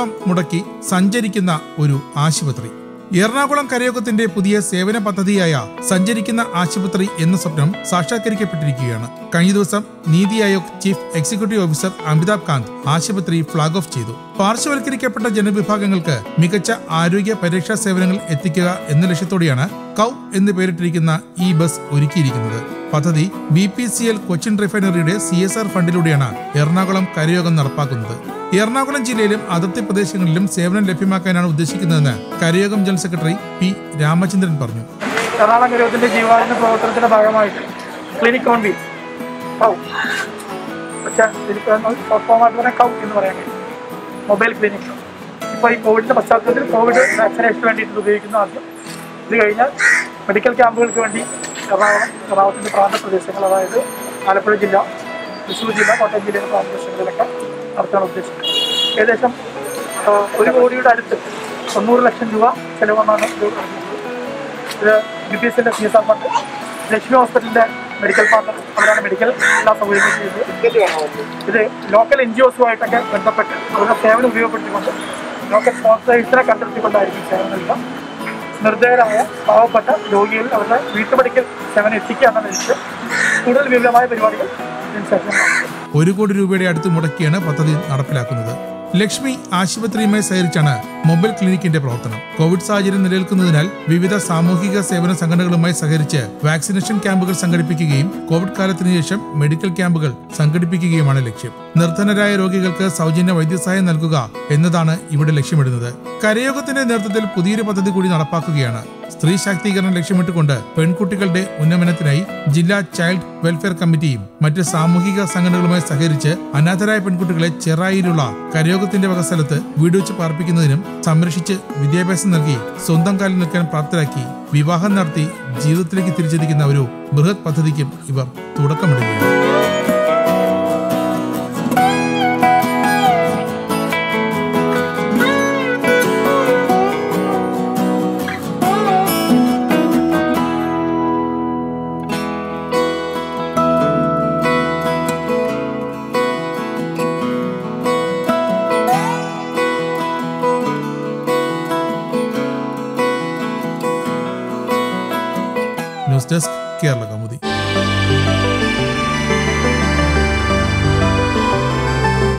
കോടികളോളം മുടക്കി സഞ്ചരിക്കുന്ന ഒരു ആശുപത്രി എറണാകുളം കരയോഗത്തിന്റെ പുതിയ സേവന പദ്ധതിയായ സഞ്ചരിക്കുന്ന ആശുപത്രി എന്ന സ്വപ്നം സാക്ഷാത്കരിക്കപ്പെട്ടിരിക്കുകയാണ് കഴിഞ്ഞ ദിവസം NITI Aayog chief executive officer Amitabh Kant ആശുപത്രി ഫ്ളാഗ് ഓഫ് ചെയ്തു പാർശ്വവൽക്കരിക്കപ്പെട്ട ജനവിഭാഗങ്ങൾക്ക് മികച്ച ആരോഗ്യ പരിരക്ഷാ സേവനങ്ങൾ എത്തിക്കുക എന്ന ലക്ഷ്യത്തോടെയാണ് കൗ എന്ന് പേരിട്ടിരിക്കുന്ന ഈ ബസ് ഒരുക്കിയിരിക്കുന്നത് പദ്ധതി B P C L Cochin റിഫൈനറിയുടെ സി എസ് ആർ ഫണ്ടിലൂടെയാണ് എറണാകുളം കരയോഗം നടപ്പാക്കുന്നത് എറണാകുളം ജില്ലയിലും അതിർത്തി പ്രദേശങ്ങളിലും സേവനം ലഭ്യമാക്കാനാണ് ഉദ്ദേശിക്കുന്നതെന്ന് Karayogam general secretary P Ramachandran പറഞ്ഞു എറണാകുളം കരയോഗത്തിന്റെ ജീവാനന്ദ പ്രവർത്തനത്തിന്റെ ഭാഗമായിട്ട് ക്ലിനിക് ഓൺ വീൽ കൗ പക്ഷേ ഫോർമാറ്റ് പറഞ്ഞാൽ കൗ എന്ന് പറയാൻ കഴിയും മൊബൈൽ ക്ലിനിക് ഇപ്പോൾ ഈ കോവിഡിന്റെ പശ്ചാത്തലത്തിൽ കോവിഡ് വാക്സിനേഷന് വേണ്ടിയിട്ട് ഇത് ഉപയോഗിക്കുന്നു ആദ്യം ഇത് കഴിഞ്ഞാൽ മെഡിക്കൽ ക്യാമ്പുകൾക്ക് വേണ്ടി എറണാകുളം എറണാകുളത്തിന്റെ പ്രാന്ത പ്രദേശങ്ങൾ അതായത് ആലപ്പുഴ ജില്ല തൃശ്ശൂർ ജില്ല കോട്ടയം ജില്ലയിലെ പ്രാന്ത പ്രദേശങ്ങളിലൊക്കെ നടത്താൻ ഉദ്ദേശിക്കുന്നത് ഏകദേശം ആ, ഒരു കോടിയുടെ അടുത്ത് തൊണ്ണൂറ് ലക്ഷം രൂപ ചെലവെന്നാണ് ഇത് പറഞ്ഞിട്ടുള്ളത് ഇത് ബി പി എസിന്റെ C S R fund Lakshmi ഹോസ്പിറ്റലിന്റെ മെഡിക്കൽ പാർട്ണർ അവരാണ് മെഡിക്കൽ എല്ലാ സൗകര്യങ്ങളും ചെയ്തത് ഇത് ലോക്കൽ എൻ ജി ഒസുമായിട്ടൊക്കെ ബന്ധപ്പെട്ട് അവരുടെ സേവനം ഉപയോഗപ്പെടുത്തിക്കൊണ്ട് ലോക്കൽ സ്പോൺസേഴ്സിനെ കണ്ടെത്തിക്കൊണ്ടായിരിക്കും സേവനം നൽകുക നിർദ്ധയരായ പാവപ്പെട്ട രോഗികൾ അവരുടെ വീട്ടുപടിക്കൽ സേവനം എത്തിക്കുക എന്ന ലക്ഷ്യം കൂടുതൽ വിപുലമായ പരിപാടികൾ ഇതിന് ശേഷം നടത്തും. ഒരു കോടി രൂപയുടെ അടുത്ത് മുടക്കിയാണ് പദ്ധതി നടപ്പിലാക്കുന്നത് ലക്ഷ്മി ആശുപത്രിയുമായി സഹകരിച്ചാണ് മൊബൈൽ ക്ലിനിക്കിന്റെ പ്രവർത്തനം കോവിഡ് സാഹചര്യം നിലനിൽക്കുന്നതിനാൽ വിവിധ സാമൂഹിക സേവന സംഘടനകളുമായി സഹകരിച്ച് വാക്സിനേഷൻ ക്യാമ്പുകൾ സംഘടിപ്പിക്കുകയും കോവിഡ് കാലത്തിന് ശേഷം മെഡിക്കൽ ക്യാമ്പുകൾ സംഘടിപ്പിക്കുകയുമാണ് ലക്ഷ്യം നിർധനരായ രോഗികൾക്ക് സൗജന്യ വൈദ്യസഹായം നൽകുക എന്നതാണ് ഇവിടെ ലക്ഷ്യമിടുന്നത് കരയോഗത്തിന്റെ നേതൃത്വത്തിൽ പുതിയൊരു പദ്ധതി കൂടി നടപ്പാക്കുകയാണ് സ്ത്രീ ശാക്തീകരണം ലക്ഷ്യമിട്ടുകൊണ്ട് പെൺകുട്ടികളുടെ ഉന്നമനത്തിനായി ജില്ലാ ചൈൽഡ് വെൽഫെയർ കമ്മിറ്റിയും മറ്റ് സാമൂഹിക സംഘടനകളുമായി സഹകരിച്ച് അനാഥരായ പെൺകുട്ടികളെ ചെറായിലുള്ള കരയോഗത്തിന്റെ വക സ്ഥലത്ത് വീട് വെച്ച് പാർപ്പിക്കുന്നതിനും സംരക്ഷിച്ച് വിദ്യാഭ്യാസം നൽകി സ്വന്തം കാലിൽ നിൽക്കാൻ പ്രാപ്തരാക്കി വിവാഹം നടത്തി ജീവിതത്തിലേക്ക് തിരിച്ചെത്തിക്കുന്ന ഒരു ബൃഹത് പദ്ധതിക്കും ഇവർ തുടക്കമിടുകയാണ് ന്യൂസ് ഡെസ്ക് കേരള കൗമുദി